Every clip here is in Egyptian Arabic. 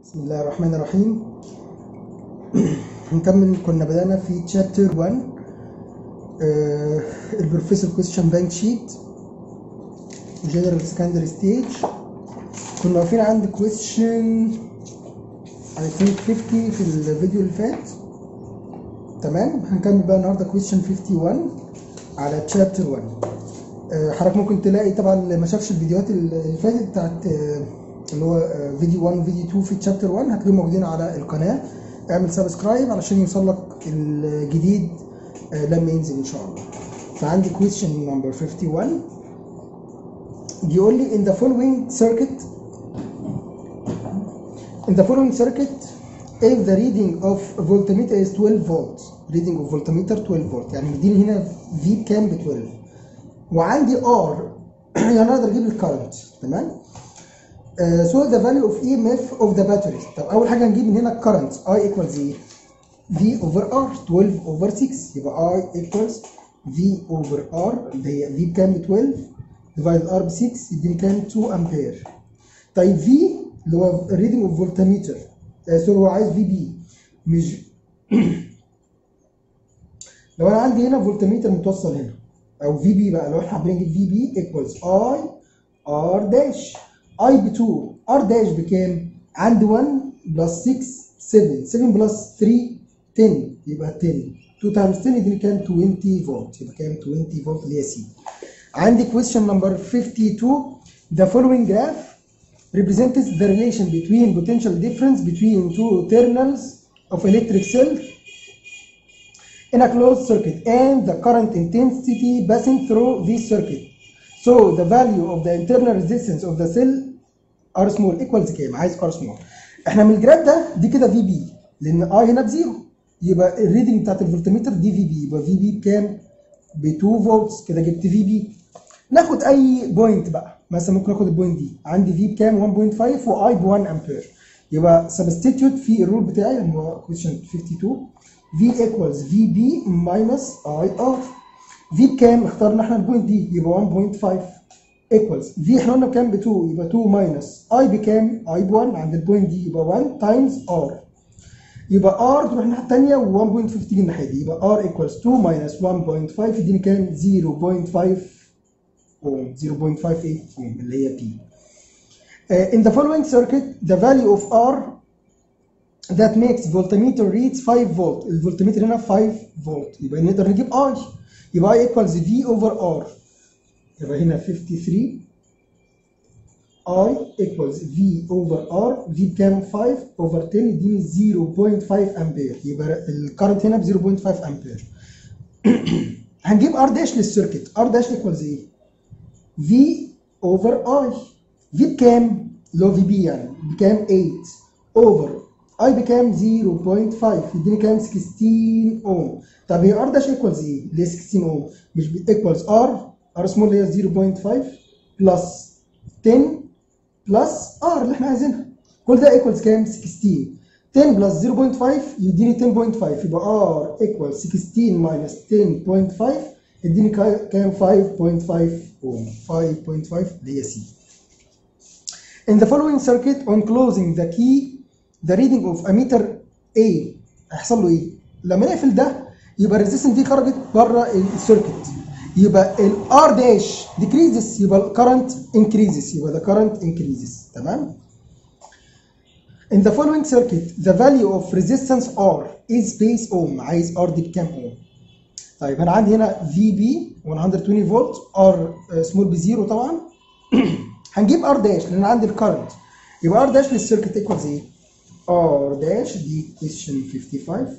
بسم الله الرحمن الرحيم هنكمل كنا بدأنا في chapter 1 آه البروفيسور كويستشن بانك شيت جنرال سكندري ستيج كنا واقفين عند كويستشن I think 50 في الفيديو اللي فات تمام هنكمل بقى النهارده كويستشن 51 على chapter 1 آه، حضرتك ممكن تلاقي طبعا اللي ما شافش الفيديوهات اللي فاتت بتاعت آه، اللي هو آه، فيديو 1 وفيديو 2 في تشابتر 1 هتلاقيهم موجودين على القناه اعمل سبسكرايب علشان يوصل لك الجديد آه، لما ينزل ان شاء الله فعندي question نمبر 51 بيقول لي in the following circuit in the following circuit if the reading of voltmeter is 12 volts reading of voltmeter 12 volt يعني مديني هنا V بكام ب 12 وعندي R يعني اقدر اجيب الكرنت تمام Uh, so the value of EMF of the batteries طب اول حاجه هنجيب من هنا current I equals ايه V over R 12 over 6 يبقى I equals V over R اللي هي V بكام 12 divided R ب 6 يديني كام 2 امبير طيب V اللي هو reading of voltmeter uh, سوري هو عايز في بي مش لو انا عندي هنا فولتميتر متوصل هنا او في بي بقى لو احنا حابين نجيب في بي ايكوالز اي ار داش اي ب 2 ار داش بكام؟ عندي 1 بلس 6 7 7 بلس 3 10 يبقى 10 2 تايمز 10 يديني كام 20 فولت يبقى كام 20 فولت اللي هي سي عندي question number 52 the following graph represents the relation between potential difference between two terminals of electric cell in a closed circuit and the current intensity passing through this circuit. So the value of the internal resistance of the cell R small equals كام؟ عايز R small. احنا من الجراف ده دي كده في بي لان I هنا بزيرو يبقى الريدنج بتاعت الفولتميتر دي في بي يبقى في بي بكام؟ ب 2 فولتس كده جبت في بي. ناخد اي بوينت بقى مثلا ممكن اخد البوينت دي عندي في بكام 1.5 واي ب 1 امبير يبقى سبستيتيوت في الرول بتاعي اللي هو كويشن 52 V equals VB minus IR V بكام؟ اخترنا احنا البوينت دي يبقى 1.5 equals V احنا قلنا بكام ب 2 يبقى 2 minus I بكام؟ I ب 1 عند البوينت دي يبقى 1 times R يبقى R تروح الناحية التانية و1.5 تيجي الناحية دي يبقى R equals 2 minus 1.5 يديني كام؟ 0.5 ohm 0.58 ohm اللي هي P. Uh, in the following circuit the value of R that makes voltmeter reads 5 volt الفولتميتر هنا 5 فولت يبقى نقدر نجيب I يبقى I equals V over R يبقى هنا 53 I equals V over R V بكام 5 over 10 يديني 0.5 امبير يبقى الكرنت هنا ب 0.5 امبير هنجيب R داش للسيركت R داش equals ايه؟ V over I V بكام؟ اللي هو في بي يعني بكام 8 over اي بكام 0.5 يديني كام 16 اوم طب هي ار داش ايكوالز ايه؟ ليه 16 اوم؟ مش ايكوالز ار ار سمول اللي هي 0.5 بلس 10 بلس ار اللي احنا عايزينها كل ده ايكوالز كام؟ 16 10 بلس 0.5 يديني 10.5 يبقى ار ايكوال 16 ماينس 10.5 يديني كام 5.5 اوم 5.5 اللي هي سي In the following circuit on closing the key the reading of ammeter A هيحصل له ايه؟ لما نقفل ده يبقى الريزيستنس دي خرجت بره السيركت يبقى ال R داش decreases يبقى ال current increases يبقى the current increases تمام؟ In the following circuit the value of resistance R is base ohm عايز R دي بكام ohm؟ طيب انا عندي هنا VB 120 فولت R سمول بزيرو طبعا هنجيب R داش لان عندي الكرنت يبقى R داش للسيركت ايكوالز ايه؟ R dash دي question 55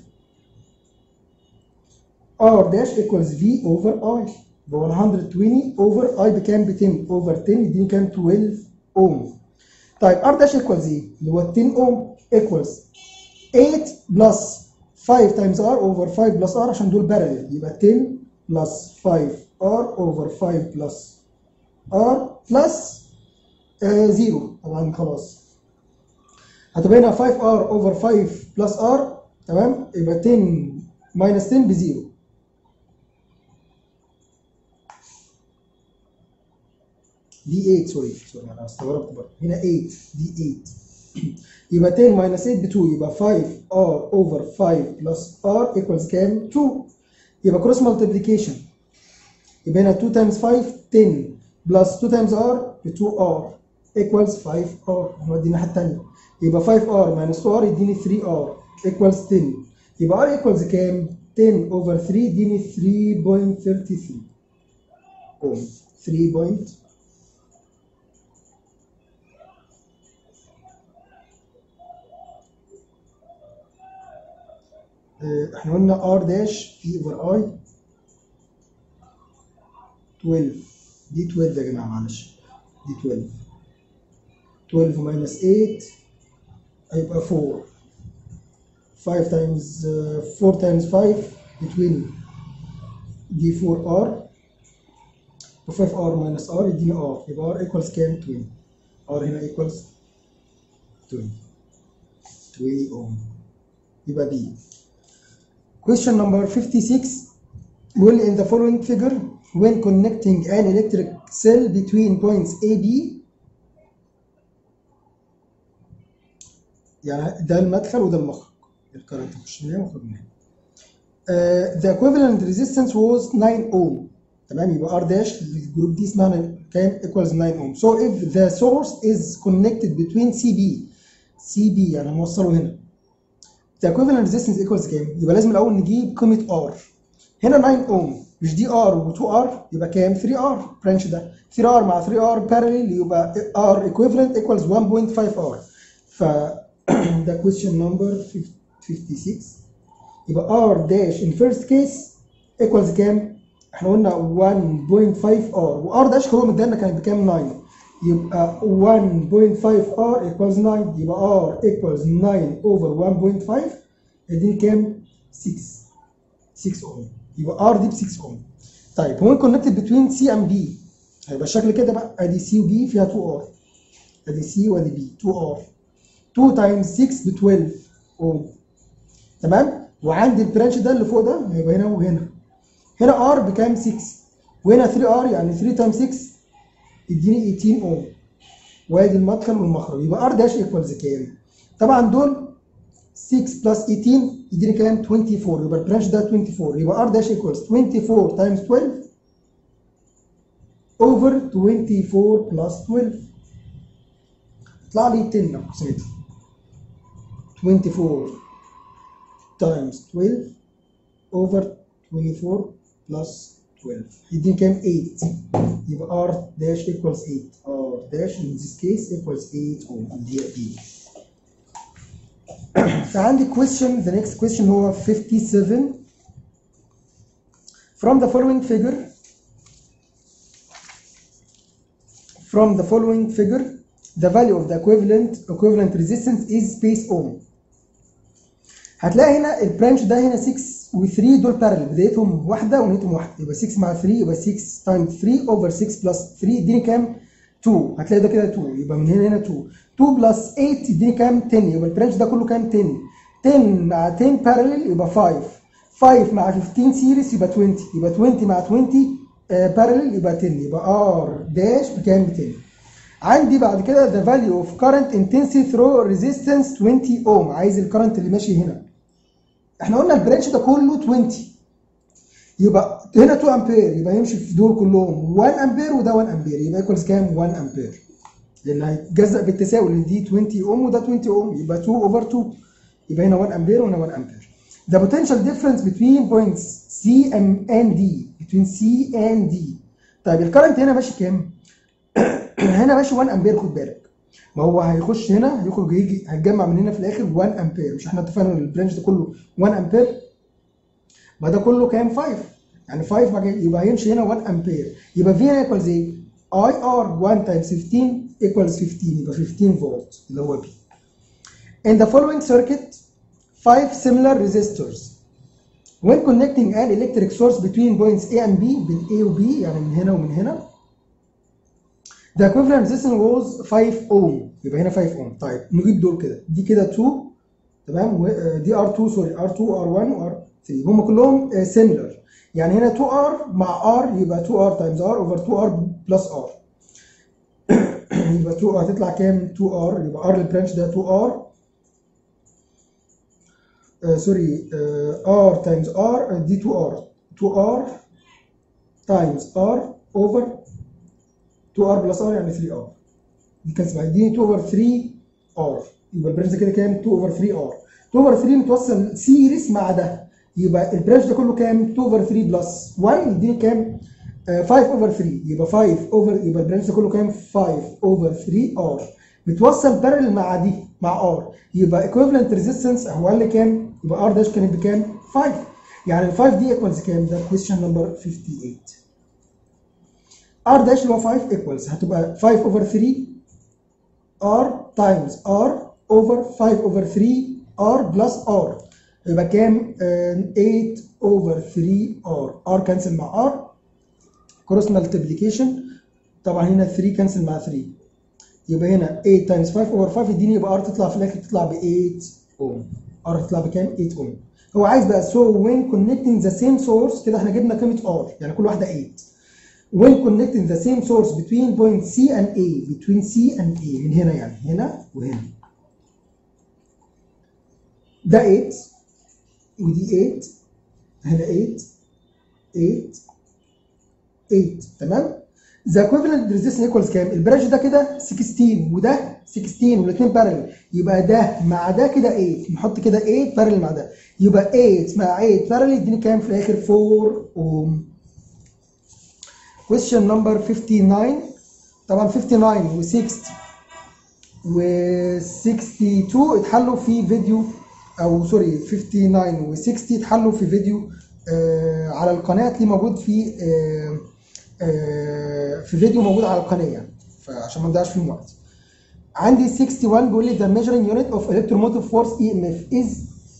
R dash equals V over I ب 120 over I بكام ب 10 over 10 يديني كام 12 ohm طيب R dash equals ايه؟ اللي هو 10 ohm equals 8 plus 5 times R over 5 plus R عشان دول parallel يبقى 10 plus 5 R over 5 plus R plus 0 طبعا خلاص هتبقى هنا 5R over 5 plus R تمام يبقى 10 minus 10 بزيرو دي 8 سوري سوري انا استغربت برضه هنا 8 دي 8 يبقى 10 minus 8 ب 2 يبقى 5r over 5 plus r equals كام 2 يبقى cross multiplication يبقى هنا 2 times 5 10 plus 2 times r ب 2r equals 5r نودي الناحية التانية يبقى 5r minus 2r يديني 3r equals 10 يبقى r equals كام 10 over 3 يديني 3.33 ohm 3 point آه، احنا قلنا ار داش في اوفر اي 12 دي 12 يا جماعه معلش دي 12 12 minus 8 هيبقى 4 5 times uh, 4 times 5 between دي 4 r و 5 r minus r يديني r يبقى r equals كام 20 r هنا equals 20 20 ohm يبقى B Question number 56 will in the following figure when connecting an electric cell between points A B يعني ده المدخل وده المخرج الكرنت يخش من هنا ويخرج من هنا. Uh, the equivalent resistance was 9 ohm تمام يبقى R dash الجروب دي اسمها كام equals 9 ohm so if the source is connected between CB CB يعني هنوصله هنا the equivalent resistance equals كام؟ يبقى لازم الاول نجيب قيمه R هنا 9 اوم مش دي R و 2 R يبقى كام 3 R برانش ده 3 R مع 3 R parallel يبقى R equivalent equals 1.5 R ف ده question number 56 يبقى R dash in first case equals كام؟ احنا قلنا 1.5 R و R dash هو مدينا كان بكام 9 يبقى 1.5 R equals 9 يبقى R equals 9 over 1.5 يديني كام؟ 6 6 اوم يبقى R دي ب 6 اوم طيب when connected between C and B هيبقى الشكل كده بقى ادي C و B فيها 2 R ادي C وادي B 2 R 2 times 6 ب 12 اوم تمام؟ وعندي البرانش ده اللي فوق ده هيبقى هنا وهنا هنا R بكام 6 وهنا 3 R يعني 3 times 6 يديني 18 اوم وادي المدخل والمخرج يبقى ار داش ايكوالز كام؟ طبعا دول 6 بلس 18 يديني كام؟ 24 يبقى البرانش ده 24 يبقى ار داش ايكوالز 24 تايمز 12 اوفر 24 بلس 12 يطلع لي 10 approximately 24 تايمز 12 اوفر 24 بلس 12 يديني كام 8 يبقى r dash equals 8 r dash in this case equals 8 ohm دي B فعندي question the next question هو 57 from the following figure from the following figure the value of the equivalent equivalent resistance is space ohm هتلاقي هنا البرانش ده هنا 6 و3 دول بارل بدايتهم واحده ونهايتهم واحده يبقى 6 مع 3 يبقى 6 تايمز 3 اوفر 6 بلس 3 يديني كام 2 هتلاقي ده كده 2 يبقى من هنا هنا 2 2 بلس 8 يديني كام 10 يبقى البرانش ده كله كام 10 10 مع 10 بارلل يبقى 5 5 مع 15 سيريس يبقى 20 يبقى 20 مع 20 بارلل يبقى 10 يبقى ار داش بكام ب 10 عندي بعد كده the value of current intensity through resistance 20 ohm عايز الكرنت اللي ماشي هنا احنا قلنا البرانش ده كله 20 يبقى هنا 2 امبير يبقى يمشي في دول كلهم 1 امبير وده 1 امبير يبقى ايكوالز كام 1 امبير لان هيتجزأ بالتساوي لان دي 20 اوم وده 20 اوم يبقى 2 اوفر 2 يبقى هنا 1 امبير وهنا 1 امبير The potential difference between points C and D between C and D طيب الكرنت هنا ماشي كام؟ هنا ماشي 1 امبير خد بالك ما هو هيخش هنا هيخرج يجي هيتجمع من هنا في الاخر 1 امبير مش احنا اتفقنا ان البرانش ده كله 1 امبير ما ده كله كام 5 يعني 5 بعد كده يبقى هيمشي هنا 1 امبير يبقى في هنا ايكوالز ايه؟ اي ار 1 تايمز 15 ايكوالز 15 يبقى 15 فولت اللي هو بي In the following circuit, five similar resistors. When connecting an electric source between points A and B, بين A و B يعني من هنا ومن هنا, the equivalent resistance was 5 ohm يبقى هنا 5 ohm طيب نجيب دول كده دي كده 2 تمام و- آه، دي R2 سوري R2 R1 وR3 هم كلهم آه، similar يعني هنا 2R مع R يبقى 2R times R over 2R plus R يبقى 2 هتطلع كام 2 ار يبقى ار البرانش ده 2 ار سوري ار تايمز ار دي 2 ار 2 ار تايمز ار اوفر 2 ار بلس ار يعني 3 ار دي كانت اسمها دي 2 اوفر 3 ار يبقى البرانش ده كده كام 2 اوفر 3 ار 2 اوفر 3 متوصل سيريس مع ده يبقى البرانش ده كله كام 2 اوفر 3 بلس 1 يديني كام 5 اوفر 3 يبقى 5 اوفر يبقى البرانش ده كله كام 5 اوفر 3 ار بتوصل بارل مع دي مع ار يبقى ايكويفالنت ريزيستنس هو قال لي كام يبقى ار داش كانت بكام 5 يعني ال 5 دي ايكوالز كام ده كويشن نمبر 58 ار داش اللي هو 5 ايكوالز هتبقى 5 اوفر 3 ار تايمز ار اوفر 5 اوفر 3 ار بلس ار يبقى كام 8 اوفر 3 ار ار كانسل مع ار كروس مالتيبليكيشن طبعا هنا 3 كانسل مع 3 يبقى هنا 8 تايمز 5 اوفر 5 يديني يبقى ار تطلع في الاخر تطلع ب 8 اوم ار تطلع بكام 8 اوم هو عايز بقى سو وين كونكتنج ذا سيم سورس كده احنا جبنا قيمه ار يعني كل واحده 8 when connecting the same source between point C and A between C and A من هنا يعني هنا وهنا ده 8 ودي 8 هنا 8 8 8 تمام ذا equivalent resistance equals كام البرانش ده كده 16 وده 16 والاثنين بارل يبقى ده مع ده كده 8 نحط كده 8 بارل مع ده يبقى 8 مع 8 بارل يديني كام في الاخر 4 اوم question number 59 طبعا 59 و 60 و 62 اتحلوا في فيديو او سوري 59 و 60 اتحلوا في فيديو آه على القناه هتلاقيه موجود في آه آه في فيديو موجود على القناه يعني فعشان ما نضيعش فيهم وقت عندي 61 بيقول لي the measuring unit of electromotive force EMF is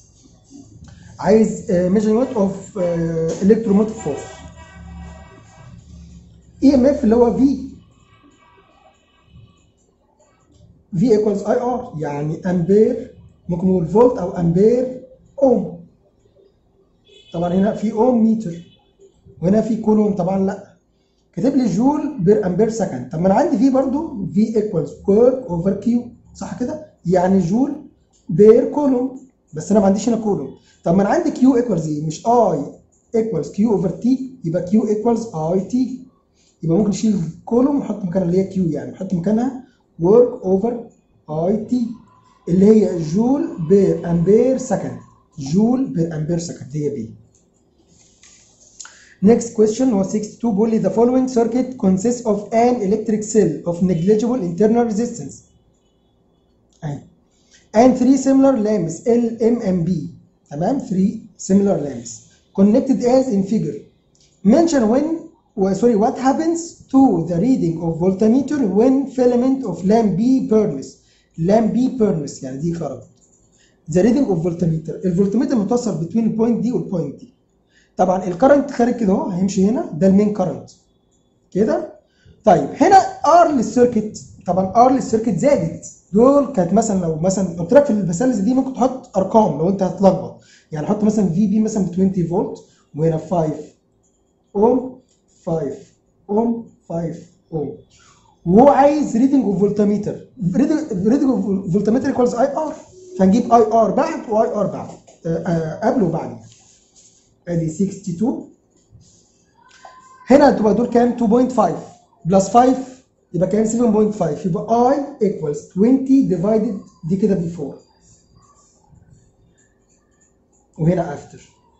عايز uh, measuring unit of uh, electromotive force EMF اللي هو V V equals IR يعني امبير ممكن نقول فولت او امبير اوم طبعا هنا في اوم متر وهنا في كولوم طبعا لا كاتب لي جول بير امبير سكند طب ما انا عندي في برضو في ايكوالز ورك اوفر كيو صح كده يعني جول بير كولوم بس انا ما عنديش هنا كولوم طب ما انا عندي كيو ايكوالز ايه مش اي ايكوالز كيو اوفر تي يبقى كيو ايكوالز اي تي يبقى ممكن نشيل كولوم ونحط مكانها اللي هي كيو يعني نحط مكانها ورك اوفر اي تي اللي هي جول بير امبير سكند جول بير امبير سكند هي بي Next question هو 62 بيقول لي the following circuit consists of an electric cell of negligible internal resistance أهي and three similar lamps L, M, and B تمام three similar lamps connected as in figure mention when well, sorry what happens to the reading of voltmeter when filament of lamp B burns lamp B burns يعني دي خرجت the reading of voltmeter الفولتميتر متوصل between البوينت دي والبوينت دي طبعا الكرنت خارج كده اهو هيمشي هنا ده المين كرنت كده طيب هنا ار للسيركت طبعا ار للسيركت زادت دول كانت مثلا لو مثلا قلت لك في المسائل دي ممكن تحط ارقام لو انت هتلخبط يعني حط مثلا في بي مثلا ب 20 فولت وهنا 5 اوم 5 اوم 5 اوم وهو عايز ريدنج اوف فولتميتر ريدنج اوف فولتميتر ايكوالز اي ار فنجيب اي ار بعد واي ار بعد قبل وبعد ادي 62 هنا هتبقى دول كام 2.5 بلس 5 يبقى كام 7.5 يبقى I equals 20 divided دي كده ب 4 وهنا after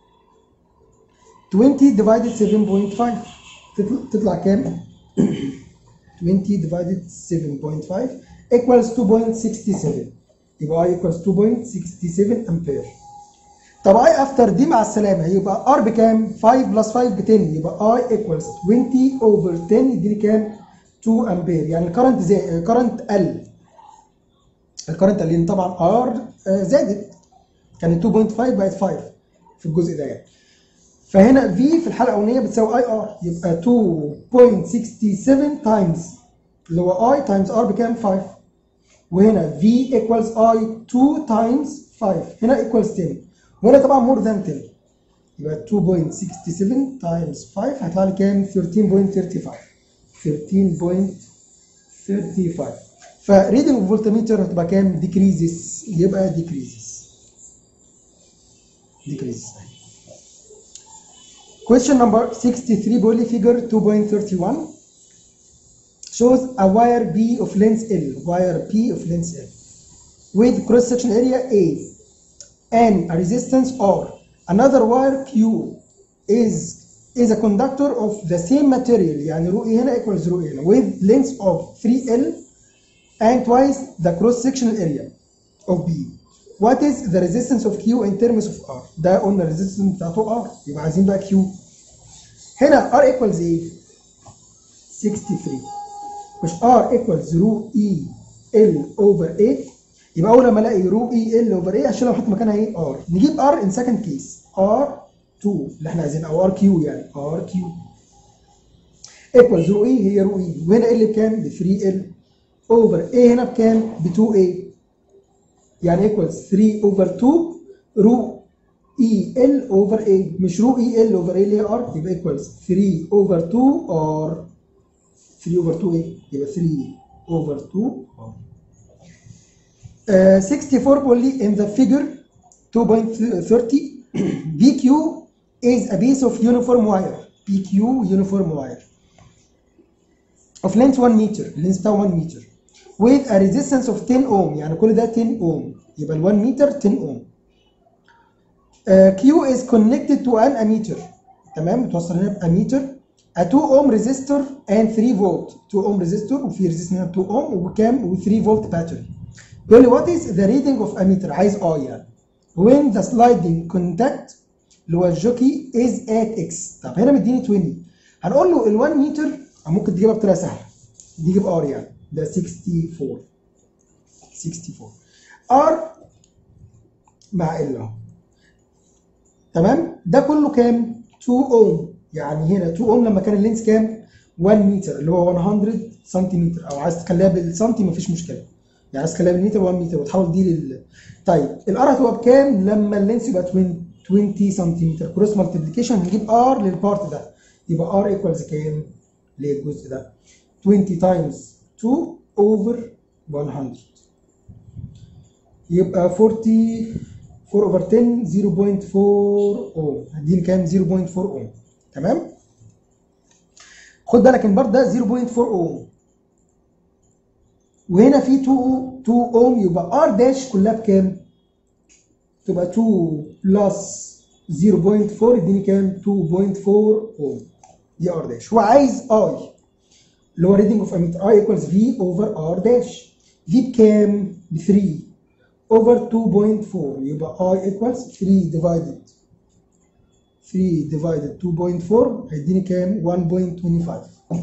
20 divided 7.5 تطلع, تطلع كام 20 divided 7.5 equals 2.67 يبقى I equals 2.67 ampere طب اي افتر دي مع السلامه يبقى ار بكام 5 بلس 5 ب 10 يبقى اي ايكوالز 20 اوفر 10 يديني كام 2 امبير يعني الكرنت زي الكرنت قل الكرنت قل لان طبعا ار زادت كانت 2.5 بقت 5 في الجزء ده يعني فهنا في في الحلقه الاولانيه بتساوي اي ار يبقى 2.67 تايمز اللي هو اي تايمز ار بكام 5 وهنا في ايكوالز اي 2 تايمز 5 هنا ايكوالز 10 وهنا طبعا مور ذان 10 يبقى 2.67 تايمز 5 هيطلع لي كام 13.35 13.35 35 فريدنج اوف فولتميتر هتبقى كام decreases يبقى decreases decreases question number 63 بيقول لي figure 2.31 shows a wire B of length L wire P of length L with cross section area A and a resistance R another wire Q is is a conductor of the same material يعني رو E هنا equals رو E هنا with length of 3L and twice the cross sectional area of B what is the resistance of Q in terms of R ده قلنا الريزيستنس بتاعته R يبقى عايزين بقى Q هنا R equals ايه 63 مش R equals رو E L over A يبقى اول لما الاقي رو E L over A عشان لو احط مكانها ايه R نجيب R in second case R 2 اللي احنا عايزين او ار كيو يعني ار كيو ايكوالز رو اي هي رو اي وهنا ال بكام؟ ب 3 ال اوفر اي هنا بكام؟ ب 2 اي يعني ايكوالز 3 اوفر 2 رو اي ال اوفر اي مش رو اي ال اوفر اي اللي هي ار يبقى ايكوالز 3 اوفر 2 ار 3 اوفر 2 ايه؟ يبقى 3 اوفر 2 ار 64 بيقول لي in the figure 2.30 BQ is a piece of uniform wire PQ uniform wire of length 1 meter length بتاعه 1 meter with a resistance of 10 ohm يعني كل ده 10 ohm يبقى ال 1 meter 10 ohm uh, Q is connected to an ammeter تمام متوصل هنا باميتر a 2 ohm resistor and 3 volt 2 ohm resistor وفي resistor هنا 2 ohm وكام و 3 volt battery بيقول لي what is the reading of ammeter عايز اه يعني when the sliding contact اللي هو الجوكي is at x طب هنا مديني 20 هنقول له ال 1 متر أو ممكن تجيبها بطريقه سهله دي جيب ار يعني ده 64 64 ار مع ال اهو تمام ده كله كام 2 اوم يعني هنا 2 اوم لما كان اللينس كام 1 متر اللي هو 100 سنتيمتر او عايز تخليها بالسنتي مفيش مشكله يعني عايز تخليها بالمتر 1 متر وتحول دي لل طيب الار هتبقى بكام لما اللينس يبقى 20 20 سنتيمتر كروس مالتيبليكيشن هنجيب ار للبارت ده يبقى ار ايكوالز كام للجزء ده 20 تايمز 2 اوفر 100 يبقى 40 4 اوفر 10 0.4 اوم هديني كام 0.4 اوم تمام خد بالك البار ده 0.4 اوم وهنا في 2 2 اوم يبقى ار داش كلها بكام تبقى 2 بلس 0.4 يديني كام 2.4 اوم دي ار داش هو عايز اي اللي هو ريدنج اوف اميتر اي ايكوالز في اوفر ار داش في بكام ب 3 اوفر 2.4 يبقى اي ايكوالز 3 ديفايدد 3 ديفايدد 2.4 هيديني كام 1.25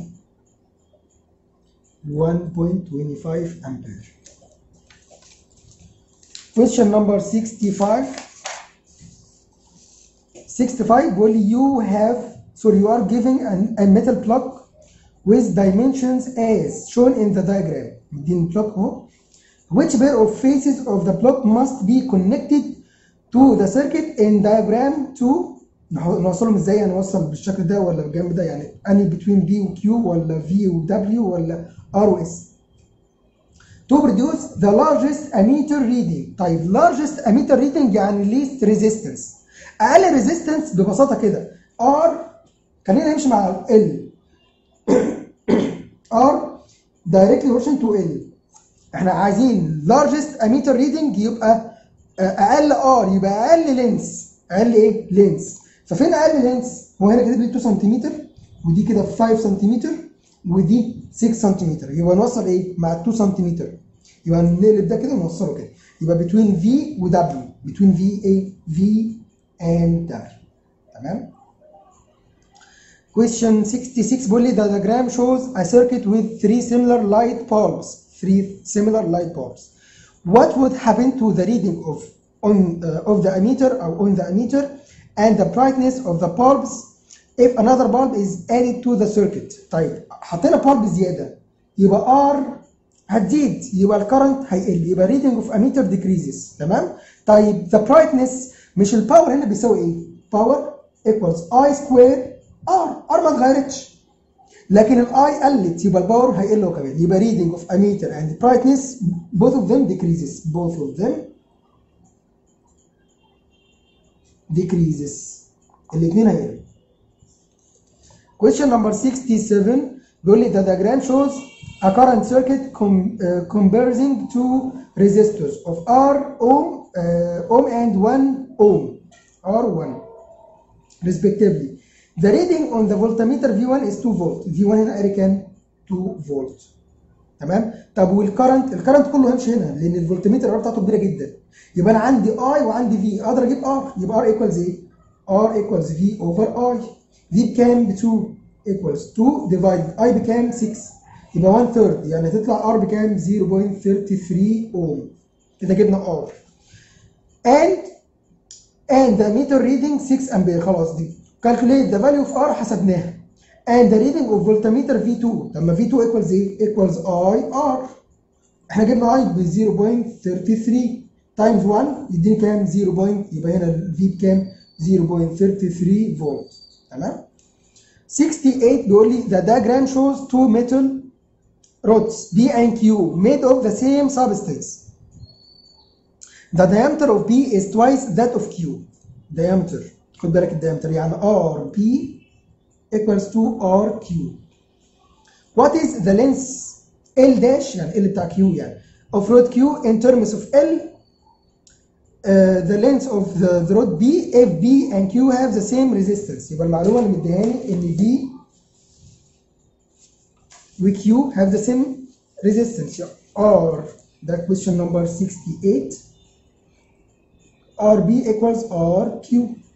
1.25 امبير question number 65 65 بيقول لي you have so you are giving an, a metal plug with dimensions as shown in the diagram مدين plug اهو which pair of faces of the plug must be connected to the circuit in diagram to نوصلهم ازاي هنوصل بالشكل ده ولا بالجنب ده يعني اني between B و Q ولا V و W ولا R و S to produce the largest ammeter reading طيب largest ammeter reading يعني least resistance اقل resistance ببساطه كده R خلينا نمشي مع L R directly proportional to L احنا عايزين largest ammeter reading يبقى اقل R يبقى اقل لينس اقل ايه لينس ففين اقل لينس هو هنا كاتب لي 2 سنتيمتر ودي كده 5 سنتيمتر ودي 6 سنتيمتر يبقى نوصل ايه مع 2 سنتيمتر يبقى نقلب ده كده ونوصله كده يبقى between V و W between V A V and W تمام question 66 بيقول لي the diagram shows a circuit with three similar light bulbs three similar light bulbs what would happen to the reading of on uh, of the ammeter or on the ammeter and the brightness of the bulbs if another bulb is added to the circuit طيب حطينا bulb زياده يبقى R هتزيد يبقى الكرنت هيقل يبقى reading of ammeter decreases تمام طيب the brightness مش الباور هنا بيساوي ايه؟ باور equals I square R R ما اتغيرتش لكن الاي قلت يبقى الباور هيقل هو كمان يبقى reading of ammeter and brightness both of them decreases both of them decreases الاثنين هيقلوا question number 67 بيقول لي the diagram shows a current circuit com, uh, comparing two resistors of R ohm uh, ohm and 1 ohm R1 respectively the reading on the voltmeter V1 is 2 volt V1 هنا قاري كام 2 فولت تمام طب والكرنت الكرنت كله هيمشي هنا لان الفولتميتر الار بتاعته كبيره جدا يبقى انا عندي اي وعندي في اقدر اجيب ار يبقى ار ايكوالز ايه ار ايكوالز في اوفر اي في بكام ب 2 ايكوالز 2 ديفايد اي بكام 6 يبقى 1 ثيرد يعني هتطلع ار بكام 0.33 اوم كده جبنا ار and and the meter reading 6 امبير خلاص دي calculate the value of R حسبناها and the reading of voltmeter V2 لما V2 equals ايه؟ equals I R احنا جبنا I ب 0.33 times 1 يديني كام؟ 0. point يبقى هنا ال V بكام؟ 0.33 فولت تمام؟ 68 بيقول لي the diagram shows two metal rods B and Q made of the same substance. The diameter of B is twice that of Q. Diameter خد بالك الدايمتر يعني ار بي equals to ار كيو what is the length L dash يعني L بتاع Q يعني of rod Q in terms of L uh, the length of the, the rod B if B and Q have the same resistance يبقى المعلومة اللي مديهاني ان B و Q have the same resistance R that question number 68 RB equals RQ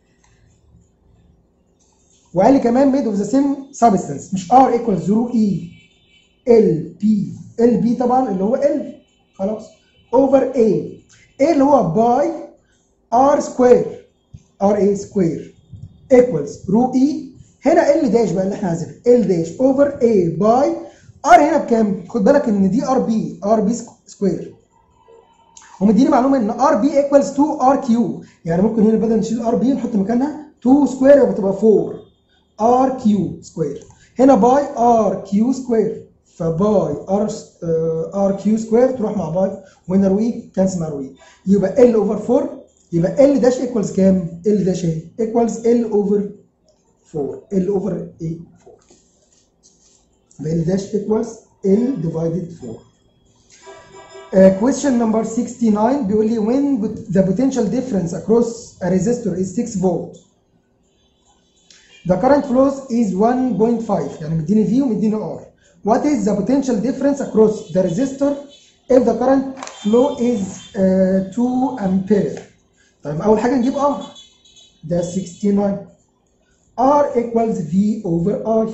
وقال لي كمان made of the same substance مش R equals 0 E L P L B طبعا اللي هو L خلاص over A A اللي هو باي R square R A square equals رو E هنا L داش بقى اللي احنا عايزينها L داش over A باي R هنا بكام؟ خد بالك ان دي ار بي ار بي سكوير ومديني معلومه ان ار بي ايكوالز 2 ار كيو يعني ممكن هنا بدل نشيل ار بي نحط مكانها 2 سكوير يبقى تبقى 4 ار كيو سكوير هنا باي ار كيو سكوير فباي ار ار كيو سكوير تروح مع باي وهنا روي كانسل مع روي يبقى ال اوفر 4 يبقى ال داش ايكوالز كام؟ ال داش ايه؟ ايكوالز ال اوفر 4 ال اوفر ايه؟ 4 يبقى ال داش ايكوالز ال ديفايدد 4 Uh, question number 69 بيقول لي when the potential difference across a resistor is 6 volt the current flows is 1.5 يعني مديني V ومديني R what is the potential difference across the resistor if the current flow is uh, 2 ampere طيب أول حاجة نجيب R ده 69 R equals V over I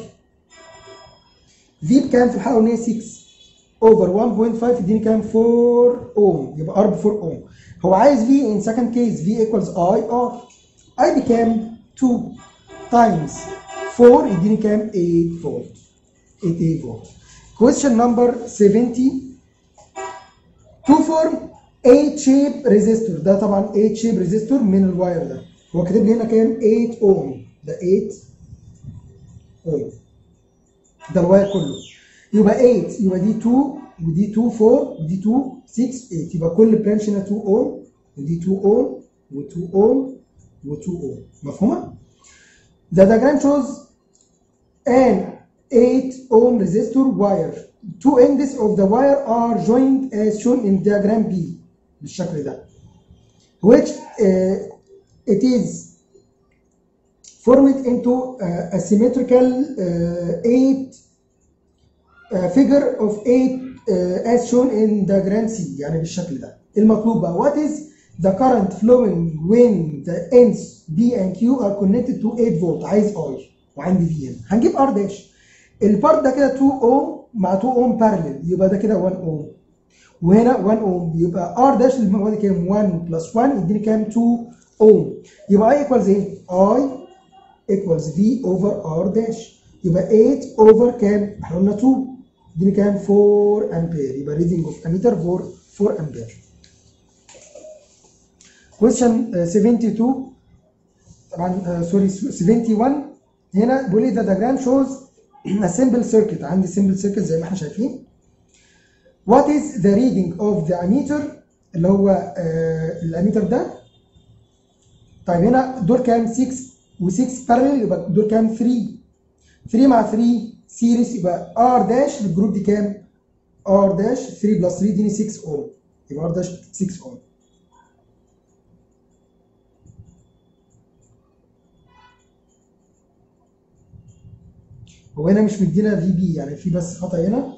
V بكام في الحالة الأولانية 6 اوفر 1.5 يديني كام 4 اوم يبقى ار ب 4 اوم هو عايز في ان سكند كيس في ايكوالز اي ار اي بكام 2 تايمز 4 يديني كام 8 فولت 8 فولت question number 70 to form 8 shape resistor ده طبعا 8 shape resistor من الواير ده هو كاتب لي هنا كام 8 اوم ده 8 اوم ده الواير كله يبقى 8 يبقى دي 2 ودي 2 4 ودي 2 6 8 يبقى كل برانش هنا 2 اوم ودي 2 اوم و2 اوم و2 اوم مفهومه؟ The diagram shows an 8 ohm resistor wire. Two ends of the wire are joined as shown in diagram B بالشكل ده. Which uh, it is formed into uh, a symmetrical uh, 8 uh, figure of 8 uh, as shown in diagram C يعني بالشكل ده المطلوب بقى what is the current flowing when the ends B and Q are connected to 8 volt عايز I وعندي V هنا هنجيب R داش البارت ده كده 2 ohm مع 2 ohm parallel يبقى ده كده 1 ohm وهنا 1 ohm يبقى R داش المجموعة دي كام 1 بلس 1 يديني كام 2 ohm يبقى I equals ايه I equals V over R داش يبقى 8 over كام احنا قلنا 2 يديني كام 4 امبير يبقى ريدنج اوف اميتر 4 4 امبير question 72 طبعا سوري 71 هنا بيقول لي the diagram shows simple circuit عندي simple circuit زي ما احنا شايفين what is the reading of the ammeter اللي هو آه الاميتر ده طيب هنا دول كام 6 و6 parallel يبقى دول كام 3 3 مع 3 سيريس يبقى ار داش للجروب دي كام ار داش 3 بلس 3 يديني 6 اوم يبقى ار داش 6 اوم هو هنا مش مدينا في بي يعني في بس خطأ هنا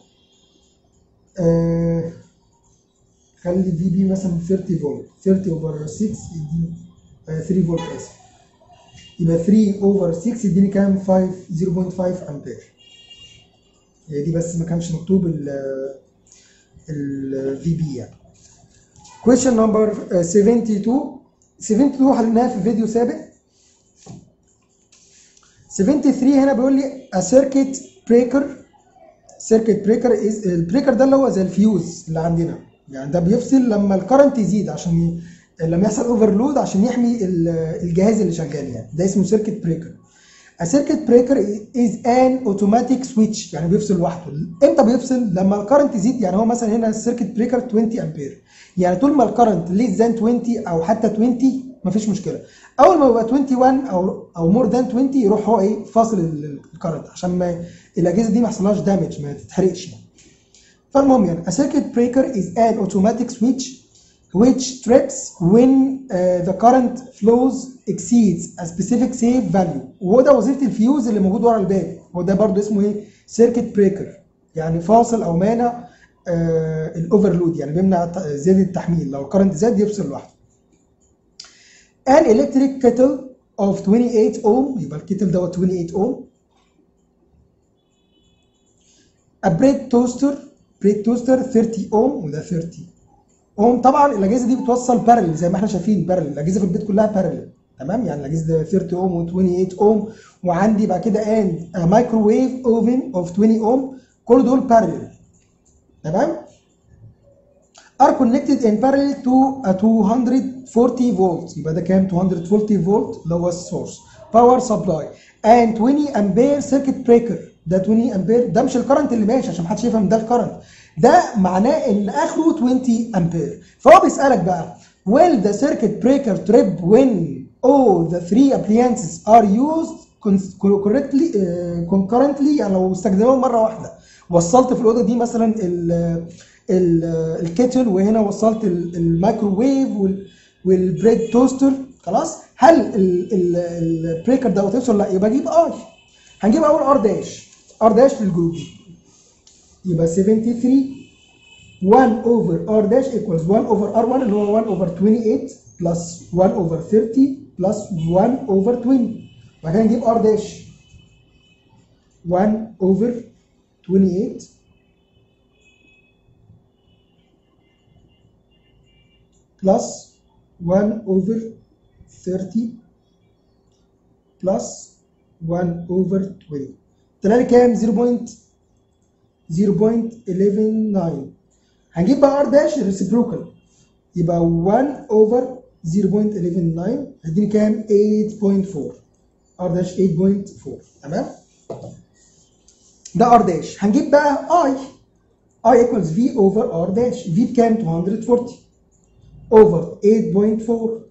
آه خلي في بي مثلا 30 فولت 30 اوفر 6 يديني آه 3 فولت اسف يبقى 3 اوفر 6 يديني كام 5 0.5 امبير هي دي بس ما كانش مكتوب ال ال في بي يعني question number 72 72 حليناها في فيديو سابق 73 هنا بيقول لي a circuit breaker circuit breaker is البريكر ده اللي هو زي الفيوز اللي عندنا يعني ده بيفصل لما الكرنت يزيد عشان ي... لما يحصل اوفرلود عشان يحمي الجهاز اللي شغال يعني ده اسمه سيركت بريكر A circuit breaker is an automatic switch يعني بيفصل لوحده امتى بيفصل لما الكرنت يزيد يعني هو مثلا هنا السيركت بريكر 20 امبير يعني طول ما الكرنت ليس ذان 20 او حتى 20 مفيش مشكله اول ما يبقى 21 او او مور ذان 20 يروح هو ايه فاصل الكرنت عشان ما الاجهزه دي ما يحصلهاش دامج ما تتحرقش يعني فالمهم يعني a circuit breaker is an automatic switch which trips when uh, the current flows exceeds a specific safe value وهو ده وظيفه الفيوز اللي موجود ورا الباب هو ده برضو اسمه ايه circuit breaker يعني فاصل او مانع آه الاوفرلود يعني بيمنع زياده التحميل لو الكرنت زاد يفصل لوحده an electric kettle of 28 ohm يبقى الكتل دوت 28 ohm a bread toaster bread toaster 30 ohm وده 30 اوم طبعا الاجهزه دي بتوصل بارل زي ما احنا شايفين بارل الاجهزه في البيت كلها بارل تمام يعني الاجهزه ده 30 اوم و28 اوم وعندي بعد كده ان مايكروويف اوفن اوف 20 اوم كل دول بارل تمام are connected in parallel to a 240 volts يبقى ده كام 240 فولت اللي هو السورس باور سبلاي and 20 امبير سيركت بريكر ده 20 امبير ده مش الكرنت اللي ماشي عشان محدش يفهم ده الكرنت ده معناه ان اخره 20 امبير فهو بيسالك بقى will the circuit breaker trip when all the three appliances are used correctly uh, concurrently يعني لو استخدموهم مره واحده وصلت في الاوضه دي مثلا ال الكيتل وهنا وصلت الميكروويف والبريد توستر خلاص هل البريكر ده هتوصل لا يبقى اجيب اي هنجيب اول ار داش ار داش للجروب دي يبقى 73 1 over r dash equals 1 over r1 اللي هو 1 over 28 plus 1 over 30 plus 1 over 20 وبعد كده نجيب r dash 1 over 28 plus 1 over 30 plus 1 over 20 طلع لي كام 0. 0.119 هنجيب بقى ار داش ريسبروكال يبقى 1 اوفر 0.119 هيديني كام 8.4 ار داش 8.4 تمام ده ار داش هنجيب بقى اي اي ايكوالز في اوفر ار داش في بكام 240 اوفر 8.4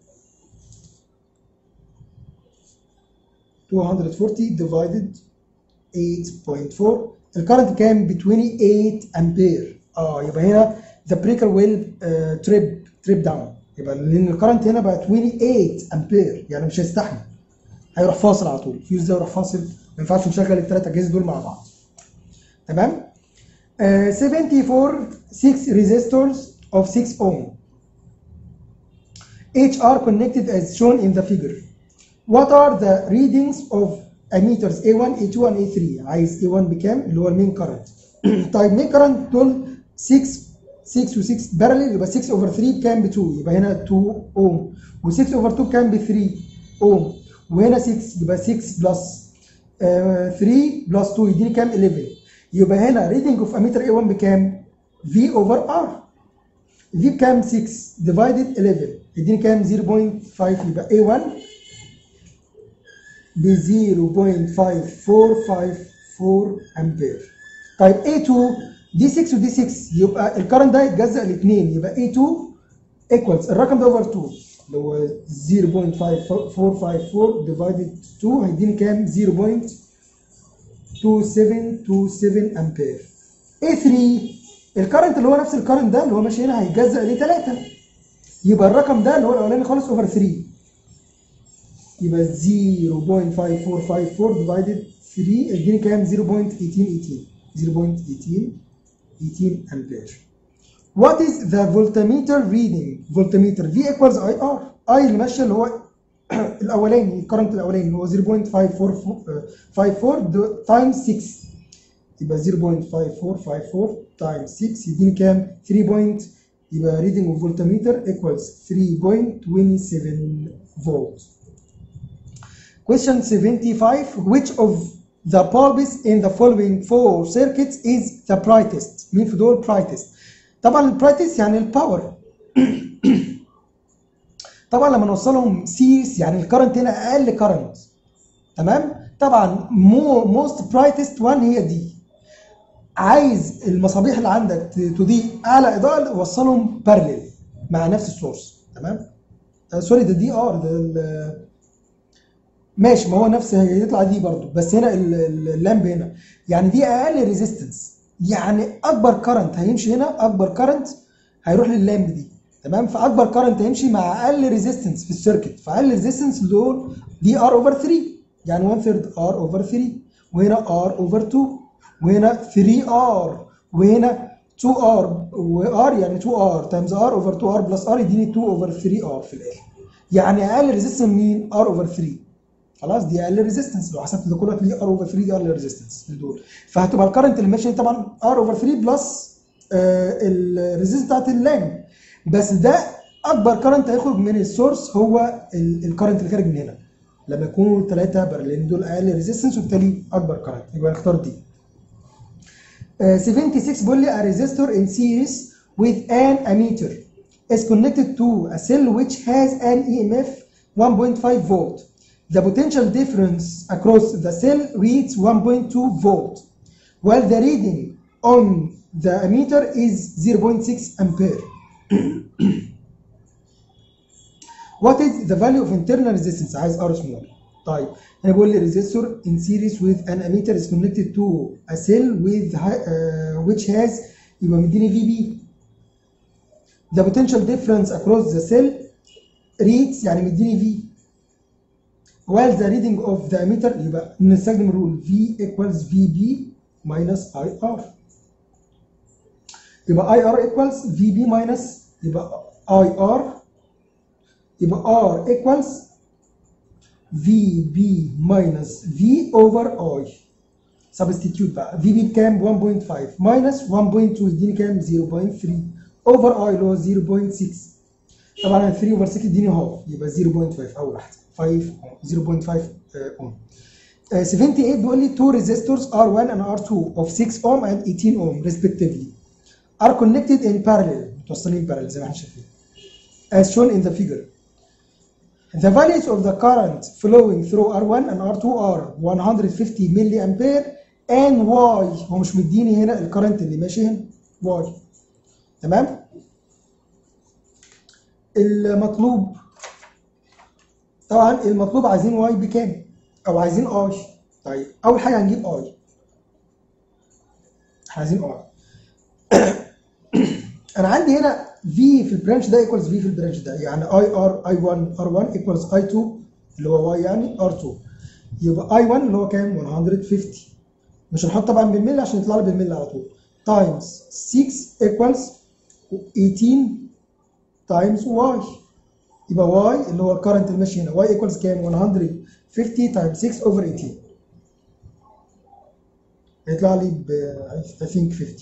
240 divided 8.4 الكرنت كام ب 28 امبير اه يبقى هنا ذا بريكر ويل تريب تريب داون يبقى لان الكرنت هنا بقى 28 امبير يعني مش هيستحمل هيروح فاصل على طول الفيوز ده يروح فاصل ما ينفعش نشغل الثلاث اجهزه دول مع بعض تمام uh, 74 6 resistors of 6 ohm each are connected as shown in the figure what are the readings of ammeters A1 A2 and A3 عايز A1 بكام اللي هو المين كارنت طيب مين كارنت دول 6 6 و6 بارلل يبقى 6 اوفر 3 بكام ب 2 يبقى هنا 2 اوم و6 اوفر 2 بكام ب 3 اوم وهنا 6 يبقى 6 بلس 3 بلس 2 يديني كام 11 يبقى هنا ريدنج اوف اميتر A1 بكام V اوفر R V بكام 6 ديفايدد 11 يديني كام 0.5 يبقى A1 ب 0.5454 امبير طيب A2 دي 6 ودي 6 يبقى الكرنت ده يتجزأ لاثنين يبقى A2 equals الرقم ده اوفر 2 اللي هو 0.454 ديفايدد 2 هيديني كام 0.2727 امبير A3 الكرنت اللي هو نفس الكرنت ده اللي هو ماشي هنا هيتجزأ ل 3 يبقى الرقم ده اللي هو الاولاني خالص اوفر 3 يبقى 0.5454 ديفايدد 3 يديني كام 0.1818 0.18 18 امبير What is the voltmeter reading? Voltmeter V equals IR I اللي ماشيه اللي هو الاولاني الكرنت الاولاني اللي هو 0.5454 تايمز 6 يبقى 0.5454 تايمز 6 يديني كام 3 بوينت يبقى reading of voltmeter equals 3.27 volt Question 75 Which of the bulbs in the following four circuits is the brightest? مين في دول brightest؟ طبعا البرايتست يعني الباور طبعا لما نوصلهم سيريس يعني الكرنت هنا اقل كرنت تمام طبعا مو موست برايتست وان هي دي عايز المصابيح اللي عندك تضيء اعلى اضاءه وصلهم بارلل مع نفس السورس تمام آه سوري ده دي ار ده ماشي ما هو نفس هيطلع دي برضو بس هنا اللامب هنا يعني دي اقل ريزيستنس يعني اكبر كرنت هيمشي هنا اكبر كرنت هيروح لللامب دي تمام فاكبر كرنت هيمشي مع اقل ريزيستنس في السيركت فاقل ريزيستنس دول دي ار اوفر 3 يعني 1 ثيرد ار اوفر 3 وهنا ار اوفر 2 وهنا 3 ار وهنا 2 ار وار يعني 2 ار تايمز ار اوفر 2 ار بلس ار يديني 2 اوفر 3 ار في الاخر يعني اقل ريزيستنس مين ار اوفر 3 خلاص دي اقل ريزيستنس لو حسبت ده كله هتلاقي ار اوفر 3 دي اقل ريزيستنس دول فهتبقى الكرنت اللي ماشي طبعا ار اوفر 3 بلس الريزيستنس بتاعت اللامب بس ده اكبر كرنت هيخرج من السورس هو الكرنت اللي خارج من هنا لما يكونوا ثلاثه لان دول اقل ريزيستنس وبالتالي اكبر كرنت يبقى نختار دي. Uh, 76 بيقول لي a resistor in series with an ammeter is connected to a cell which has an EMF 1.5 volt. The potential difference across the cell reads 1.2 volt, while the reading on the ammeter is 0.6 ampere. What is the value of internal resistance? عايز R small. طيب هنا بيقول لي resistor in series with an ammeter is connected to a cell with uh, which has يبقى مديني VB. The potential difference across the cell reads يعني مديني V. while the reading of the ammeter يبقى نستخدم الرول V equals VB minus IR. يبقى IR equals VB minus يبقى IR يبقى R equals VB minus V over I substitute بقى VB بكام 1.5 minus 1.2 يديني كام 0.3 over I اللي هو 0.6 طبعا 3 over 6 يديني هاف يبقى 0.5 اول واحده 5 0.5 اوم 78 بيقول لي two resistors R1 and R2 of 6 ohm and 18 ohm respectively are connected in parallel متوصلين parallel زي ما احنا شايفين as shown in the figure The values of the current flowing through R1 and R2 are 150 ملي امبير and Y هو مش مديني هنا الكرنت اللي ماشي هنا Y تمام المطلوب طبعا المطلوب عايزين Y بكام او عايزين I طيب اول حاجه هنجيب I عايزين I انا عندي هنا V في البرانش ده ايكوالز V في البرانش ده يعني اي ار اي 1 ار 1 ايكوالز اي 2 اللي هو Y يعني ار 2 يبقى اي 1 اللي هو كام 150 مش هنحط طبعا بالملي عشان يطلع لي بالملي على طول تايمز 6 ايكوالز 18 تايمز Y يبقى Y اللي هو الكرنت اللي ماشي هنا Y ايكوالز كام 150 تايمز 6 اوفر 18 هيطلع لي ب I think 50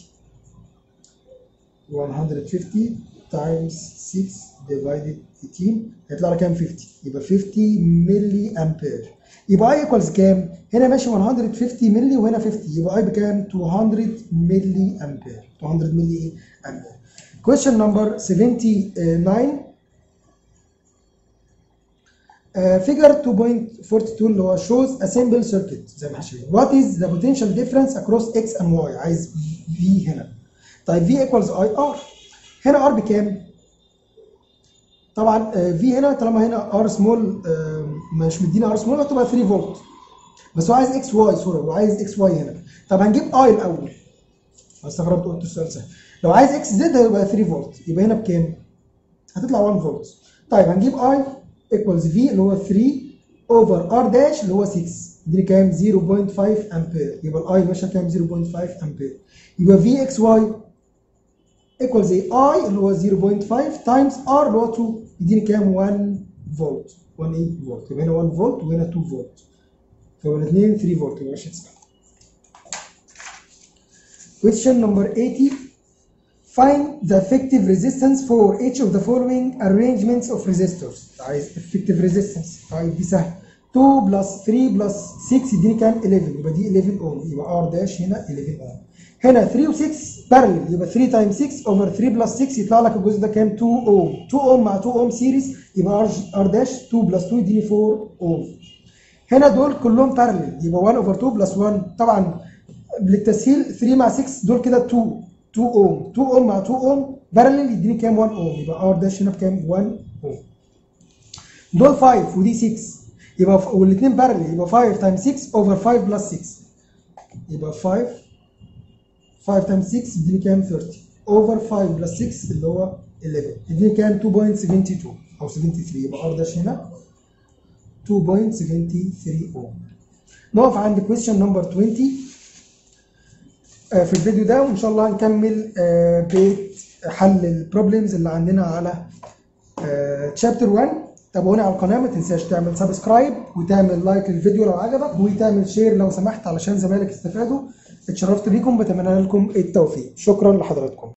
150 times 6 divided 18 هيطلع لك كام 50 يبقى 50 ملي امبير يبقى اي ايكوالز كام هنا ماشي 150 ملي وهنا 50 يبقى اي بكام 200 ملي امبير 200 ملي ايه امبير question number 79 فيجر 2.42 اللي هو shows a simple circuit زي ما احنا شايفين what is the potential difference across x and y عايز v هنا طيب v equals i r هنا r بكام؟ طبعا آه، v هنا طالما هنا r small آه، مش مدينا r small هتبقى 3 فولت بس هو عايز اكس واي سوري هو عايز اكس واي هنا طب هنجيب اي الاول استغربت قلت السؤال سهل لو عايز اكس زد هيبقى 3 فولت يبقى هنا بكام؟ هتطلع 1 فولت طيب هنجيب اي ايكوالز في اللي هو 3 اوفر ار داش اللي هو 6 دي كام 0.5 امبير يبقى الاي ماشيه كام 0.5 امبير يبقى في اكس واي ايكوالز ايه اي اللي هو 0.5 تايمز ار اللي هو 2 يديني كام 1 فولت 1 ايه فولت يبقى هنا 1 فولت وهنا 2 فولت فهو الاثنين 3 فولت يبقى ماشي تسمع Question number 80 Find the effective resistance for each of the following arrangements of resistors عايز effective resistance طيب دي سهل 2 plus 3 plus 6 يديني كام 11 يبقى دي 11 اوم يبقى ار داش هنا 11 اوم هنا 3 و6 بارلل يبقى 3 تايم 6 اوفر 3 بلس 6 يطلع لك الجزء ده كام 2 اوم 2 اوم مع 2 اوم سيريز يبقى ار ار داش 2 بلس 2 يديني 4 اوم هنا دول كلهم بارلل يبقى 1 اوفر 2 بلس 1 طبعا للتسهيل 3 مع 6 دول كده 2 2 اوم 2 اوم مع 2 اوم بارلل يديني كام 1 اوم يبقى ار داش هنا بكام 1 اوم دول 5 ودي 6 يبقى ف... والاثنين بارلل يبقى 5 تايم 6 اوفر 5 بلس 6 يبقى 5 5 تايم 6 يديني كام 30 اوفر 5 بلس 6 اللي هو 11 يديني كام 2.72 او 73 يبقى ار داش هنا 2.73 اوم نقف عند question نمبر 20 آه، في الفيديو ده وان شاء الله هنكمل آه، بقية حل البروبلمز اللي عندنا على تشابتر 1 تابعونا على القناه ما تنساش تعمل سبسكرايب وتعمل لايك للفيديو لو عجبك وتعمل شير لو سمحت علشان زمايلك يستفادوا اتشرفت بيكم بتمنى لكم التوفيق شكرا لحضراتكم